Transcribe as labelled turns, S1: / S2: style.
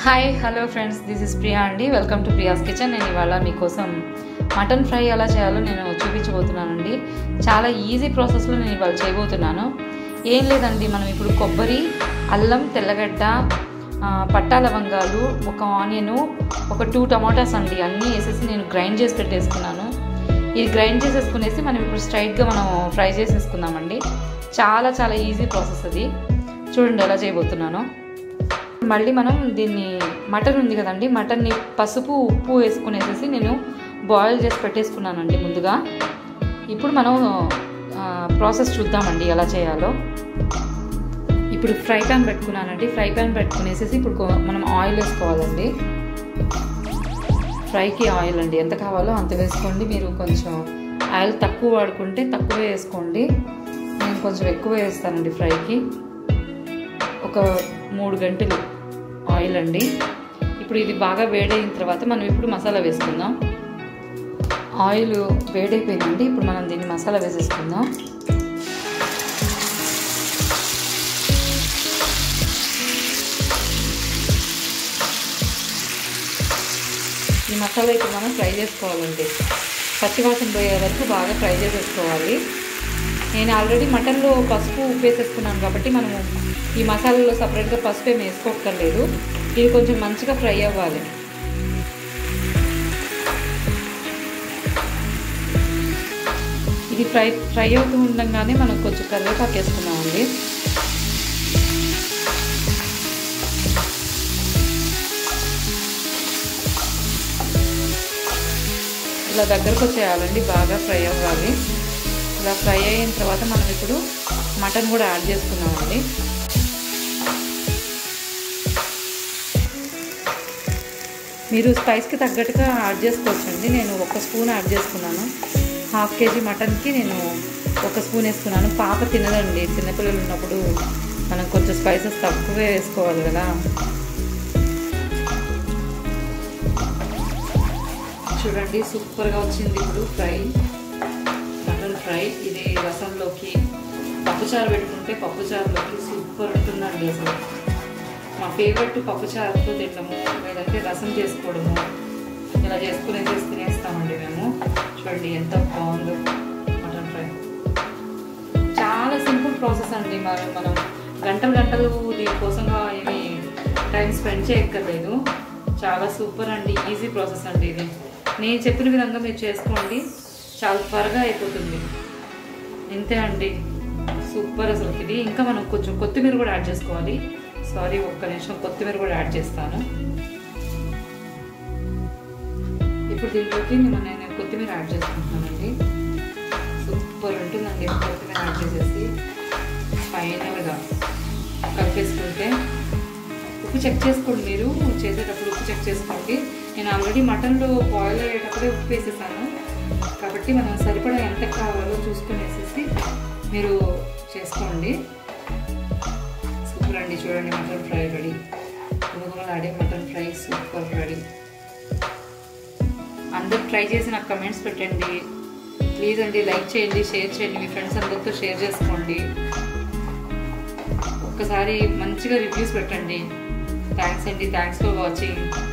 S1: hi hello friends this is Priya అండి welcome to Priya's kitchen నేను ఇవాళ మీకోసం మటన్ ఫ్రై ఎలా చేయాలో నేను చూపించబోతున్నానండి చాలా ఈజీ ప్రాసెస్లో నేను ఇవాళ చేయబోతున్నాను ఏం లేదండి మనం ఇప్పుడు కొబ్బరి అల్లం తెల్లగడ్డ ఆ, పట్టా లవంగాలు ఒక ఆనియను ఒక టూ టమాటాస్ అండి అన్నీ వేసేసి నేను గ్రైండ్ చేసి పెట్టేసుకున్నాను ఇది గ్రైండ్ చేసేసుకునేసి మనం ఇప్పుడు స్ట్రైట్గా మనం ఫ్రై చేసేసుకుందామండి చాలా చాలా ఈజీ ప్రాసెస్ అది చూడండి ఎలా చేయబోతున్నాను మళ్ళీ మనం దీన్ని మటన్ ఉంది కదండి మటన్ని పసుపు ఉప్పు వేసుకునేసేసి నేను బాయిల్ చేసి పెట్టేసుకున్నానండి ముందుగా ఇప్పుడు మనం ఆ, ప్రాసెస్ చూద్దామండి ఎలా చేయాలో ఇప్పుడు ఫ్రై ప్యాన్ పెట్టుకున్నానండి ఫ్రై ప్యాన్ పెట్టుకునేసేసి ఇప్పుడు కొ- మనం ఆయిల్ వేసుకోవాలండి ఫ్రైకి ఆయిల్ అండి ఎంత కావాలో అంత వేసుకోండి మీరు కొంచెం ఆయిల్ తక్కువ వాడుకుంటే తక్కువ వేసుకోండి నేను కొంచెం ఎక్కువ వేస్తానండి ఫ్రైకి ఒక మూడు గంటలు ఆయిల్ అండి ఇప్పుడు ఇది బాగా వేడైన తర్వాత మనం ఇప్పుడు మసాలా వేసుకుందాం ఆయిల్ వేడైపోయిందండి ఇప్పుడు మనం దీన్ని మసాలా వేసేసుకుందాం ఈ మసాలా ఇప్పుడు మనం ఫ్రై చేసుకోవాలండి పచ్చివాసన పోయే వరకు బాగా ఫ్రై చేసేసుకోవాలి నేను ఆల్రెడీ మటన్లో పసుపు ఉప్పు వేసేసుకున్నాను కాబట్టి మనము ఈ మసాలాలో సపరేట్గా పసుపు ఏమి వేసుకోక్కర్లేదు ఇది కొంచెం మంచిగా ఫ్రై అవ్వాలి ఇది ఫ్రై ఫ్రై అవుతూ ఉండగానే మనం కొంచెం కరివేపాకు వేసుకున్నామండి ఇలా దగ్గరకు వచ్చేయాలండి బాగా ఫ్రై అవ్వాలి ఇలా ఫ్రై అయిన తర్వాత మనం ఇప్పుడు మటన్ కూడా యాడ్ చేసుకున్నామండి మీరు స్పైస్కి తగ్గట్టుగా యాడ్ చేసుకోవచ్చండి నేను ఒక స్పూన్ యాడ్ చేసుకున్నాను హాఫ్ కేజీ మటన్కి నేను ఒక స్పూన్ వేసుకున్నాను పాప తినదండి చిన్నపిల్లలు ఉన్నప్పుడు మనం కొంచెం స్పైసెస్ తక్కువే వేసుకోవాలి కదా చూడండి సూపర్గా వచ్చింది ఇప్పుడు ఫ్రై మటన్ ఫ్రై ఇది రసంలోకి పప్పుచారు పెట్టుకుంటే పప్పుచారులోకి సూపర్ ఉంటుందండి అసలు మా ఫేవరెట్ పప్పుచారుతో తినడము లేదంటే రసం చేసుకోవడము ఇలా చేసుకునేసి తినేస్తామండి మేము చూడండి ఎంత బాగుందో మటన్ ఫ్రై చాలా సింపుల్ ప్రాసెస్ అండి మరి మనం గంటలు గంటలు దీనికోసంగా ఏమి టైం స్పెండ్ చేయక్కర్లేదు చాలా సూపర్ అండి ఈజీ ప్రాసెస్ అండి ఇది నేను చెప్పిన విధంగా మీరు చేసుకోండి చాలా త్వరగా అయిపోతుంది ఇంతే అండి సూపర్ అసలు ఇది ఇంకా మనం కొంచెం కొత్తిమీర కూడా యాడ్ చేసుకోవాలి సారీ ఒక్క నిమిషం కొత్తిమీర కూడా యాడ్ చేస్తాను ఇప్పుడు దీంట్లోకి నేను నేను కొత్తిమీర యాడ్ చేసుకుంటున్నానండి సూపర్ ఉంటుందండి కొత్తిమీర యాడ్ చేసేసి ఫైనల్గా కలిపేసుకుంటే ఉప్పు చెక్ చేసుకోండి మీరు చేసేటప్పుడు ఉప్పు చెక్ చేసుకోండి నేను ఆల్రెడీ మటన్లో బాయిల్ అయ్యేటప్పుడే ఉప్పు వేసేసాను కాబట్టి మనం సరిపడా ఎంత కావాలో చూసుకొని వేసేసి మీరు చేసుకోండి సూపర్ అండి చూడండి మటన్ ఫ్రై రెడీ గుమగుమలాడే మటన్ ఫ్రై సూపర్ రెడీ అందరు ట్రై చేసి నాకు కమెంట్స్ పెట్టండి ప్లీజ్ అండి లైక్ చేయండి షేర్ చేయండి మీ ఫ్రెండ్స్ అందరితో షేర్ చేసుకోండి ఒక్కసారి మంచిగా రివ్యూస్ పెట్టండి థ్యాంక్స్ అండి థ్యాంక్స్ ఫర్ వాచింగ్